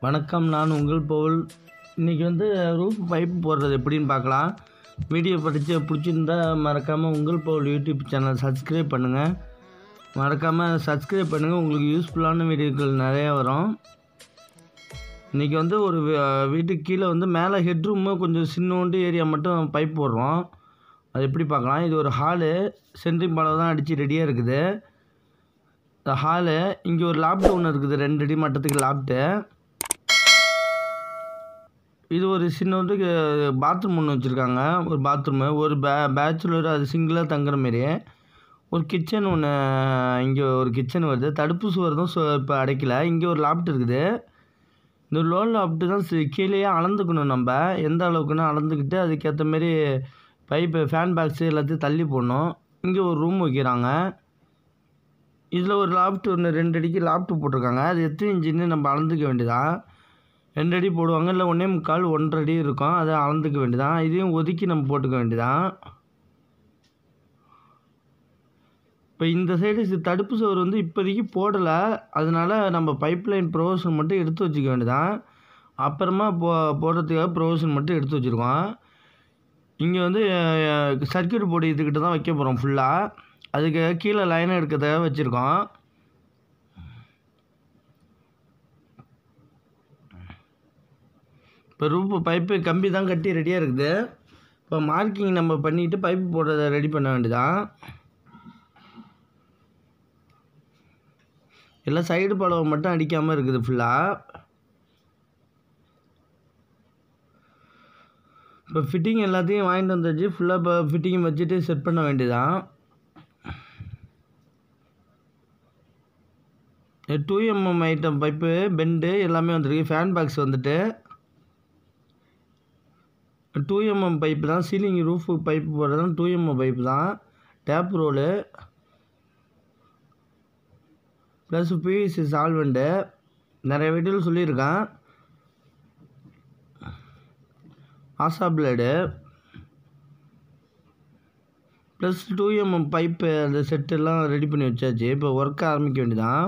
வணக்கம் நான் உங்கள் பவுல் இன்றைக்கி வந்து ரூஃப் பைப் போடுறது எப்படின்னு பார்க்கலாம் வீடியோ படித்து பிடிச்சிருந்தா மறக்காமல் உங்கள் பவுல் யூடியூப் சேனல் சப்ஸ்கிரைப் பண்ணுங்கள் மறக்காமல் சப்ஸ்கிரைப் பண்ணுங்கள் உங்களுக்கு யூஸ்ஃபுல்லான வீடியோக்கள் நிறையா வரும் இன்றைக்கி வந்து ஒரு வீ- வீட்டுக்கு கீழே வந்து மேலே ஹெட்ரூமு கொஞ்சம் சின்னோண்டு ஏரியா மட்டும் பைப் போடுறோம் அது எப்படி பார்க்கலாம் இது ஒரு ஹாலு சென்ட்ரிங் பாலம் தான் அடித்து ரெடியாக இருக்குது இந்த ஹாலு இங்கே ஒரு லாப்டு ஒன்று இருக்குது ரெண்டு அடி மட்டத்துக்கு லாப்டு இது ஒரு சின்னோண்டு பாத்ரூம் ஒன்று வச்சுருக்காங்க ஒரு பாத்ரூமு ஒரு பே பேச்சுலர் அது சிங்கிளாக தங்குற மாரி ஒரு கிச்சன் ஒன்று இங்கே ஒரு கிச்சன் வருது தடுப்பு சுவர் தான் சு இப்போ அடைக்கல இங்கே ஒரு லாப்ட் இருக்குது இந்த லோன் லாப்ட்டு தான் சி- கீழேயே அளந்துக்கணும் நம்ம எந்த அளவுக்குன்னு அளந்துக்கிட்டு அதுக்கேற்ற மாரி பைப்பு ஃபேன் பாக்ஸு எல்லாத்தையும் தள்ளி போடணும் இங்கே ஒரு ரூம் வைக்கிறாங்க இதில் ஒரு லாப்ட் ஒன்று ரெண்டு அடிக்கு லாப்ட் போட்டிருக்காங்க அது எத்தனை இன்ச்சுன்னு நம்ம அளந்துக்க வேண்டியதான் ரெண்டு அடி போடுவாங்க இல்லை ஒன்றே முக்கால் ஒன்றரை அடி இருக்கும் அதை அளந்துக்க வேண்டியதான் இதையும் ஒதுக்கி நம்ம போட்டுக்க வேண்டியதான் இப்போ இந்த சைடு தடுப்பு சுவர் வந்து இப்போதைக்கு போடலை அதனால நம்ம பைப் லைன் ப்ரொவிஷன் மட்டும் எடுத்து வச்சுக்க வேண்டியதான் அப்புறமா போ போடுறதுக்காக ப்ரொவிஷன் மட்டும் எடுத்து வச்சுருக்கோம் இங்கே வந்து சர்க்யூட் போர்டு இதுக்கிட்ட தான் வைக்க போகிறோம் ஃபுல்லாக அதுக்கு கீழே லைனை எடுக்கிறதுக்காக வச்சுருக்கோம் இப்போ ரூப்பு பைப்பு கம்பி தான் கட்டி ரெடியாக இருக்குது இப்போ மார்க்கிங் நம்ம பண்ணிவிட்டு பைப்பு போடுறத ரெடி பண்ண வேண்டியதான் எல்லாம் சைடு பலவை மட்டும் அடிக்காமல் இருக்குது ஃபுல்லாக இப்போ ஃபிட்டிங் எல்லாத்தையும் வாங்கிட்டு வந்தாச்சு ஃபுல்லாக இப்போ ஃபிட்டிங் வச்சுட்டு செட் பண்ண வேண்டியதான் two mm item pipe bend எல்லாமே வந்திருக்கு ஃபேன் பாக்ஸ் வந்துட்டு டூ எம்எம் பைப்பு தான் சீலிங் ரூஃப் பைப்பு போடுறது டூ எம்எம் பைப்பு தான் tape roll plus PVC solvent நிறைய வீட்டில் சொல்லியிருக்கேன் hacksaw blade plus two mm pipe அந்த செட்டெல்லாம் ரெடி பண்ணி வச்சாச்சு இப்போ ஒர்க் ஆரம்பிக்க வேண்டியதான்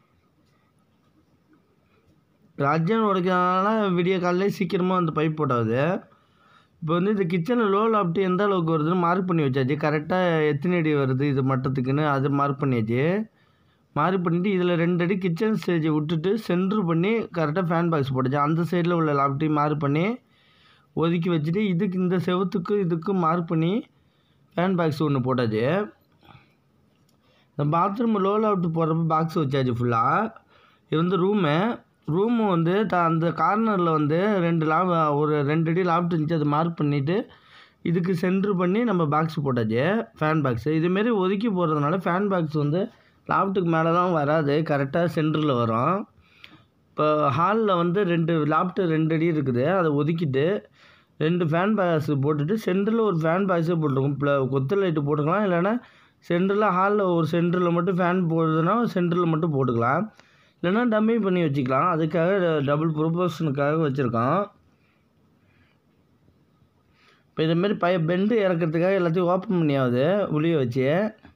ராஜ்யான் உடைக்கிறதுனால விடிய காலையிலே சீக்கிரமாக அந்த பைப் போட்டாது இப்போ வந்து இந்த கிச்சனில் லோ லாப்ட்டு எந்த அளவுக்கு வருதுன்னு மார்க் பண்ணி வச்சாச்சு கரெக்டாக எத்தனை அடி வருது இது மட்டத்துக்குன்னு அது மார்க் பண்ணியாச்சு மார்க் பண்ணிவிட்டு இதில் ரெண்டு அடி கிச்சன் ஸ்டேஜை விட்டுட்டு சென்ட்ரு பண்ணி கரெக்டாக ஃபேன் பாக்ஸ் போட்டுச்சு அந்த சைடில் உள்ள லாப்ட்டையும் மார்க் பண்ணி ஒதுக்கி வச்சுட்டு இதுக்கு இந்த செவத்துக்கு இதுக்கு மார்க் பண்ணி ஃபேன் பாக்ஸ் ஒன்று போட்டாச்சு இந்த பாத்ரூம் லோ லாப்ட் போடுறப்ப பாக்ஸ் வச்சாச்சு ஃபுல்லாக இது வந்து ரூமு ரூமு வந்து த அந்த கார்னரில் வந்து ரெண்டு லாப் ஒரு ரெண்டு அடி லாப்ட் இருந்துச்சு அதை மார்க் பண்ணிவிட்டு இதுக்கு சென்ட்ரு பண்ணி நம்ம பாக்ஸ் போட்டாச்சு ஃபேன் பாக்ஸு இதுமாரி ஒதுக்கி போடுறதுனால ஃபேன் பாக்ஸ் வந்து லாப்ட்டுக்கு மேலே தான் வராது கரெக்டாக சென்டரில் வரும் இப்போ ஹாலில் வந்து ரெண்டு லாப்ட்டு ரெண்டு அடி இருக்குது அதை ஒதுக்கிட்டு ரெண்டு ஃபேன் பாக்ஸ் போட்டுட்டு சென்டரில் ஒரு ஃபேன் பாக்ஸே போட்டிருக்கோம் ப்ள கொத்து லைட்டு போட்டுக்கலாம் இல்லைன்னா சென்டரில் ஹாலில் ஒரு சென்டரில் மட்டும் ஃபேன் போடுறதுன்னா சென்டரில் மட்டும் போட்டுக்கலாம் இல்லைன்னா டம்மி பண்ணி வச்சுக்கலாம் அதுக்காக டபுள் ப்ரொபோஷனுக்காக வச்சுருக்கோம் இப்போ இதுமாரி பய பெண்டு இறக்கிறதுக்காக எல்லாத்தையும் ஓப்பன் பண்ணியாவது உளிய வச்சு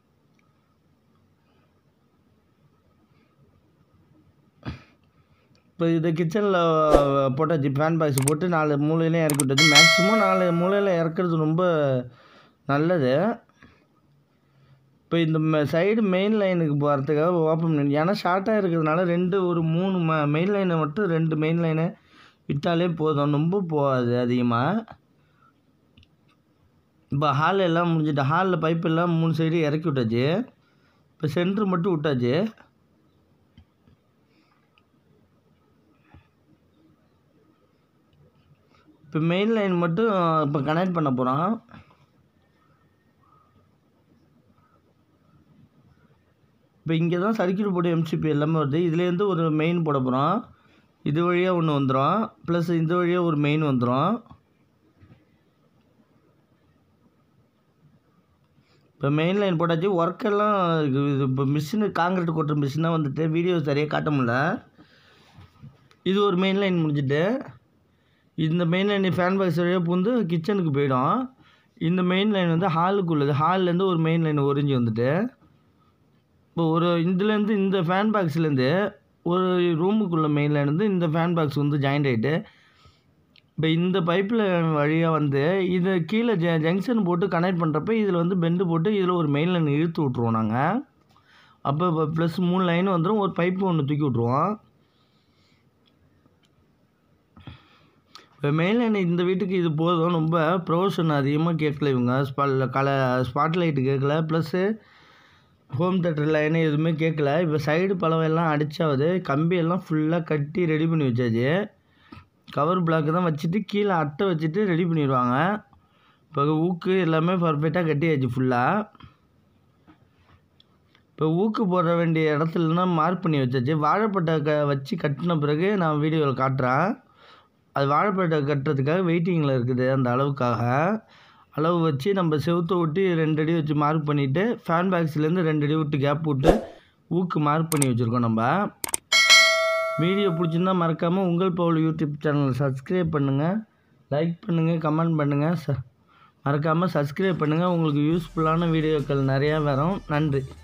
இப்போ இது கிச்சனில் போட்டாச்சு ஃபேன் பாக்ஸ் போட்டு நாலு மூலையிலையும் இறக்கி விட்டாச்சு மேக்ஸிமம் நாலு மூலையில் இறக்குறது ரொம்ப நல்லது இப்போ இந்த சைடு மெயின் லைனுக்கு போகிறதுக்காக ஓப்பன் பண்ணி ஏன்னா ஷார்ட்டாக இருக்கிறதுனால ரெண்டு ஒரு மூணு ம மெயின் லைனை மட்டும் ரெண்டு மெயின் லைனை விட்டாலே போதும் ரொம்ப போகாது அதிகமாக இப்போ ஹால் எல்லாம் முடிஞ்சிட்டு ஹாலில் பைப் எல்லாம் மூணு சைடு இறக்கி விட்டாச்சு இப்போ சென்ட்ரு மட்டும் விட்டாச்சு இப்போ மெயின் லைன் மட்டும் இப்போ கனெக்ட் பண்ண போகிறோம் இப்போ இங்கே தான் சர்க்கியூட் போர்டு எம்சிபி எல்லாமே வருது இதுலேருந்து ஒரு மெயின் போட போகிறோம் இது வழியாக ஒன்று வந்துடும் ப்ளஸ் இந்த வழியாக ஒரு மெயின் வந்துடும் இப்போ மெயின் லைன் போட்டாச்சு ஒர்க்கெல்லாம் இது இப்போ மிஷினு காங்கிரீட் கொட்டுற மிஷினாக வந்துட்டு வீடியோ சரியாக காட்ட முடியல இது ஒரு மெயின் லைன் முடிஞ்சுட்டு இந்த மெயின் லைன் ஃபேன் பாக்ஸ் வழியாக பூந்து கிச்சனுக்கு போயிடும் இந்த மெயின் லைன் வந்து ஹாலுக்குள்ளது ஹால்லேருந்து ஒரு மெயின் லைன் ஒரிஞ்சு வந்துட்டு இப்போ ஒரு இதுலேருந்து இந்த ஃபேன் பாக்ஸ்லேருந்து ஒரு ரூமுக்குள்ளே மெயினில் இருந்து இந்த ஃபேன் பாக்ஸ் வந்து ஜாயிண்ட் ஆகிட்டு இப்போ இந்த பைப்பில் வழியாக வந்து இதை கீழே ஜ ஜங்ஷன் போட்டு கனெக்ட் பண்ணுறப்ப இதில் வந்து பெண்டு போட்டு இதில் ஒரு மெயின் லைன் இழுத்து விட்ருவோம் நாங்கள் அப்போ இப்போ ப்ளஸ் மூணு லைன் வந்துடும் ஒரு பைப்பு ஒன்று தூக்கி விட்ருவோம் இப்போ மெயின் லைன் இந்த வீட்டுக்கு இது போதும் ரொம்ப ப்ரொவிஷன் அதிகமாக கேட்கல இவங்க ஸ்பால் கல ஸ்பாட் லைட்டு கேட்கல ப்ளஸ்ஸு ஹோம் தேட்டர் லைனு எதுவுமே கேட்கல இப்போ சைடு பழம் எல்லாம் அடிச்சாவது கம்பி எல்லாம் ஃபுல்லாக கட்டி ரெடி பண்ணி வச்சாச்சு கவர் பிளாக் தான் வச்சுட்டு கீழே அட்டை வச்சுட்டு ரெடி பண்ணிடுவாங்க இப்போ ஊக்கு எல்லாமே பர்ஃபெக்டாக கட்டியாச்சு ஃபுல்லாக இப்போ ஊக்கு போட வேண்டிய இடத்துலலாம் மார்க் பண்ணி வச்சாச்சு வாழைப்பட்டை க வச்சு கட்டின பிறகு நான் வீடியோவில் காட்டுறேன் அது வாழைப்பட்டை கட்டுறதுக்காக வெயிட்டிங்கில் இருக்குது அந்த அளவுக்காக அளவு வச்சு நம்ம செவுத்தை விட்டு ரெண்டு அடி வச்சு மார்க் பண்ணிவிட்டு ஃபேன் பாக்ஸ்லேருந்து ரெண்டு அடி விட்டு கேப் விட்டு ஊக்கு மார்க் பண்ணி வச்சுருக்கோம் நம்ம வீடியோ பிடிச்சிருந்தா மறக்காமல் உங்கள் பவுல் யூடியூப் சேனலை சப்ஸ்கிரைப் பண்ணுங்கள் லைக் பண்ணுங்கள் கமெண்ட் பண்ணுங்கள் ச மறக்காமல் சப்ஸ்கிரைப் பண்ணுங்கள் உங்களுக்கு யூஸ்ஃபுல்லான வீடியோக்கள் நிறையா வரும் நன்றி